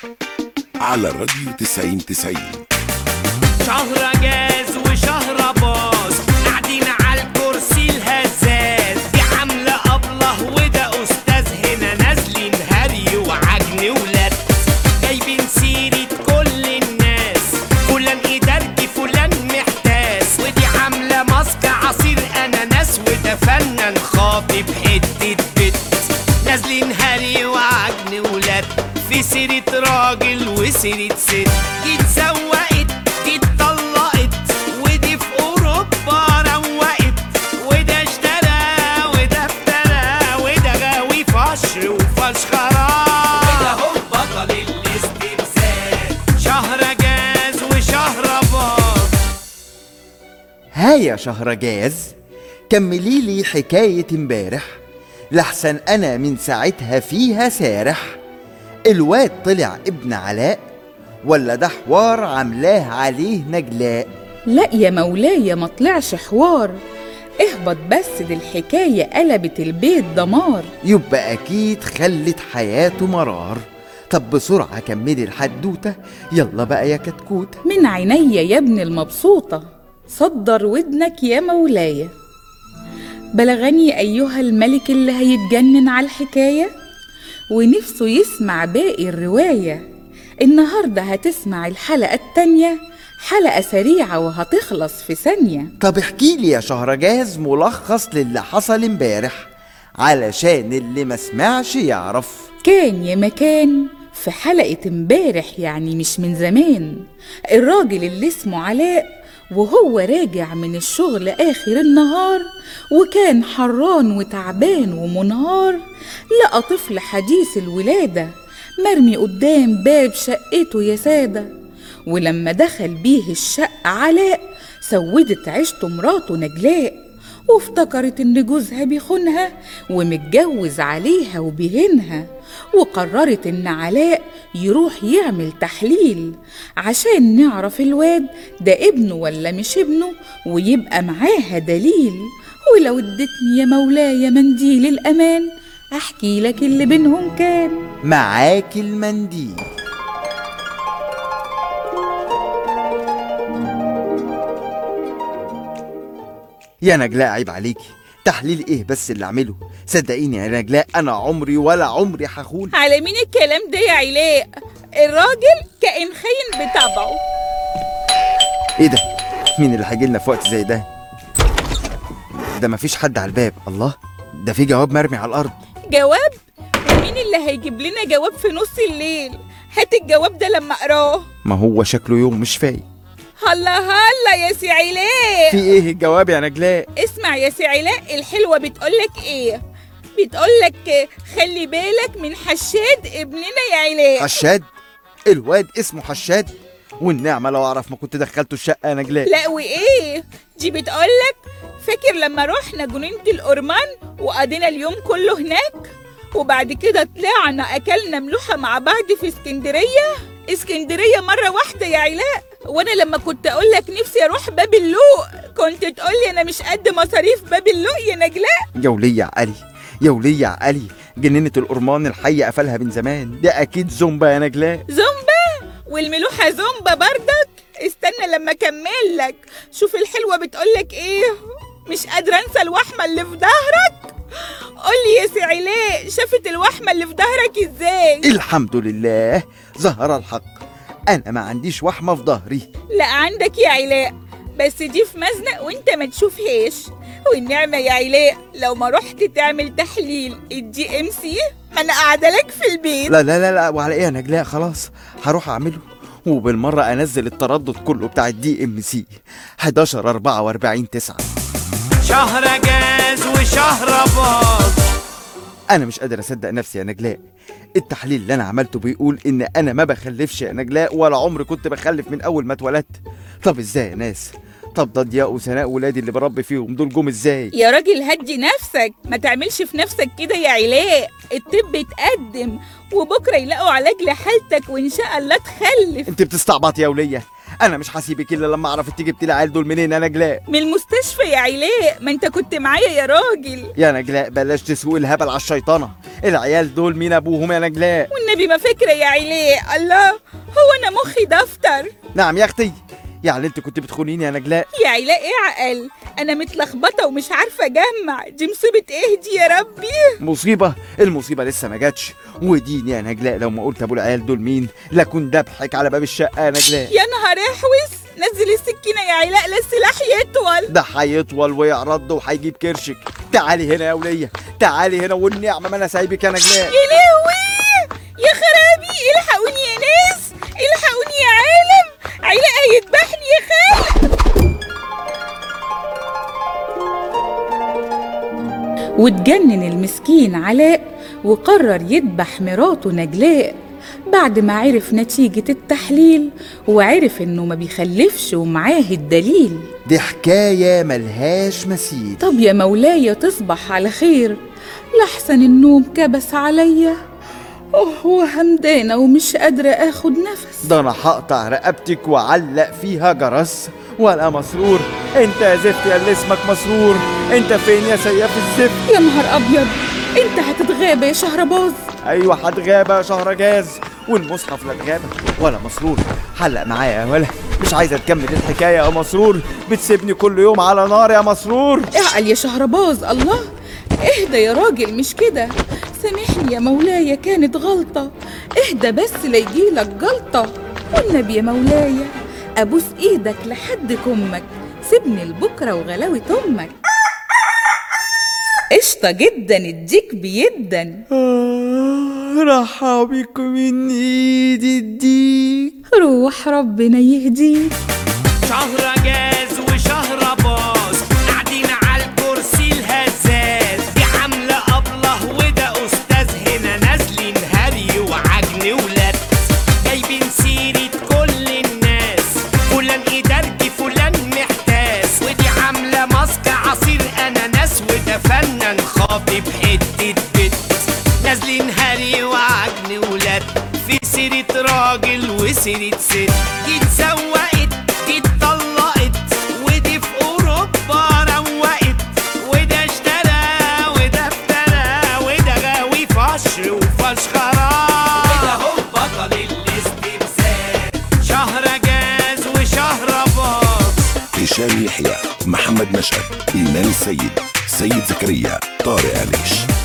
على الراديو 90 90 شهر جاز وشهر باظ قاعدين على الكرسي الهزاز دي عاملة أبله وده أستاذ هنا نازلين هري وعجن ولاد جايبين سيرة كل الناس فلان إدارجي فلان محتاس ودي عاملة ماسك عصير أناناس وده فنان خاطب حتة بت نازلين هري وعجن ولاد في سيرة راجل وسيرة ست دي اتسوقت دي اتطلقت ودي في أوروبا روقت وده اشترى وده افترى وده غاوي فشر وفشخرة وده هو بطل الاستمثال شهر جاز وشهر باظ ها يا شهرجاز كملي لي حكاية امبارح لحسن أنا من ساعتها فيها سارح الواد طلع ابن علاء ولا ده حوار عاملاه عليه نجلاء لا يا مولاي ما طلعش حوار اهبط بس دي الحكاية قلبت البيت دمار يبقى أكيد خلت حياته مرار طب بسرعة كملي الحدوتة يلا بقى يا كتكوت من عينيا يا ابن المبسوطة صدر ودنك يا مولاي بلغني أيها الملك اللي هيتجنن على الحكاية ونفسه يسمع باقي الرواية النهاردة هتسمع الحلقة التانية حلقة سريعة وهتخلص في ثانية طب احكي لي يا شهرجاز ملخص للي حصل امبارح علشان اللي ما سمعش يعرف كان يا مكان في حلقة امبارح يعني مش من زمان الراجل اللي اسمه علاء وهو راجع من الشغل آخر النهار وكان حران وتعبان ومنهار لقى طفل حديث الولادة مرمي قدام باب شقته يا سادة ولما دخل بيه الشقة علاء سودت عيشته مراته نجلاء وافتكرت ان جوزها بيخونها ومتجوز عليها وبيهنها وقررت ان علاء يروح يعمل تحليل عشان نعرف الواد ده ابنه ولا مش ابنه ويبقى معاها دليل ولو ادتني يا مولاي منديل الامان احكي لك اللي بينهم كان معاك المنديل يا نجلاء عيب عليكي تحليل ايه بس اللي اعمله صدقيني يا نجلاء انا عمري ولا عمري هخون على مين الكلام ده يا علاء الراجل كائن خاين بطبعه ايه ده مين اللي هيجي لنا في وقت زي ده ده مفيش حد على الباب الله ده في جواب مرمي على الارض جواب ومين اللي هيجيب لنا جواب في نص الليل هات الجواب ده لما اقراه ما هو شكله يوم مش فايق هلا هلا يا سي علاء في ايه الجواب يا نجلاء اسمع يا سي علاء الحلوة بتقولك ايه بتقولك خلي بالك من حشاد ابننا يا علاء حشاد الواد اسمه حشاد والنعمة لو اعرف ما كنت دخلته الشقة يا نجلاء لا وايه دي بتقولك فاكر لما رحنا جنينة الأورمان وقضينا اليوم كله هناك وبعد كده طلعنا أكلنا ملوحة مع بعض في اسكندرية اسكندرية مرة واحدة يا علاء وانا لما كنت اقولك نفسي اروح باب اللوق كنت تقولي انا مش قد مصاريف باب اللوق يا نجلاء يا ولية يا علي يا ولية يا علي جنينة الأرمان الحي قفلها من زمان ده أكيد زومبا يا نجلاء زومبا والملوحة زومبا بردك استنى لما اكمل لك شوف الحلوة بتقولك ايه مش قادرة انسى الوحمة اللي في ظهرك قولي يا سي علاء شافت الوحمة اللي في ظهرك ازاي الحمد لله ظهر الحق أنا ما عنديش وحمة في ظهري لا عندك يا علاء بس دي في مزنق وانت ما تشوفهاش والنعمة يا علاء لو ما رحت تعمل تحليل الدي ام سي ما انا قاعدة لك في البيت لا لا لا لا وعلى إيه يا نجلاء خلاص هروح أعمله وبالمرة أنزل التردد كله بتاع الدي ام سي 11 44 9 شهر جاز وشهر باظ انا مش قادر اصدق نفسي يا نجلاء التحليل اللي انا عملته بيقول ان انا ما بخلفش يا نجلاء ولا عمري كنت بخلف من اول ما اتولدت طب ازاي يا ناس طب ده ضياء وسناء ولادي اللي بربي فيهم دول جم ازاي يا راجل هدي نفسك ما تعملش في نفسك كده يا علاء الطب اتقدم وبكره يلاقوا علاج لحالتك وان شاء الله تخلف انت بتستعبط يا وليه انا مش هسيبك الا لما اعرف انت جبتي العيال دول منين يا نجلاء من المستشفى يا علاء ما انت كنت معايا يا راجل يا نجلاء بلاش تسوق الهبل على الشيطانه العيال دول مين ابوهم يا نجلاء والنبي ما فاكرة يا علاء الله هو انا مخي دفتر نعم يا اختي يعني انت كنت بتخونيني يا نجلاء يا علاء ايه عقل انا متلخبطة ومش عارفة اجمع دي مصيبة ايه دي يا ربي مصيبة المصيبة لسه ما جاتش وديني يا نجلاء لو ما قلت ابو العيال دول مين لكن دبحك على باب الشقة يا نجلاء يا نهار احوس نزل السكينة يا علاء لا السلاح يطول ده هيطول ويعرض وهيجيب كرشك تعالي هنا يا ولية تعالي هنا والنعمة ما انا سايبك يا نجلاء يا لهوي يا خرابي الحقوني يا ناس الحقوني يا عالم علاء هيذبحني يا خال واتجنن المسكين علاء وقرر يذبح مراته نجلاء بعد ما عرف نتيجة التحليل وعرف انه ما بيخلفش ومعاه الدليل دي حكاية ملهاش مثيل طب يا مولاي تصبح على خير لحسن النوم كبس عليا اوه وهمدانة ومش قادرة اخد نفس ده انا هقطع رقبتك وعلق فيها جرس ولا مسرور انت يا زفت يا اللي اسمك مسرور انت فين يا سياف الزفت يا نهار ابيض انت هتتغابى يا شهرباز ايوه هتغابة يا شهرجاز والمصحف لا اتغابى ولا مسرور حلق معايا يا ولا مش عايزه تكمل الحكايه يا مسرور بتسيبني كل يوم على نار يا مسرور اعقل يا شهرباز الله اهدى يا راجل مش كده سامحني يا مولاي كانت غلطة اهدى بس ليجيلك جلطة والنبي يا مولاي ابوس ايدك لحد كمك سيبني لبكرة وغلاوة امك قشطة جدا الديك بيدا راح بيك من ايدي الديك روح ربنا يهديك شهر جاز وشهر باظ قاعدين على الكرسي الهزاز دي عاملة أبله وده أستاذ هنا نازلين هري وعجن ولاد جايبين سيرة كل الناس فلان إدارجي فلان محتاس ودي عاملة ماسك عصير أناناس وده فنان خاطب حتة بت نازلين هري وعجن ولاد في سيرة راجل وسيرة ست دي اتسوقت دي اتطلقت ودي في أوروبا روقت وده اشترى وده افترى وده غاوي فشر وفشخرة وده هو بطل الاستمثال شهر جاز وشهر باظ هشام يحيى محمد مشهد إيمان السيد سيد زكريا طارق عليش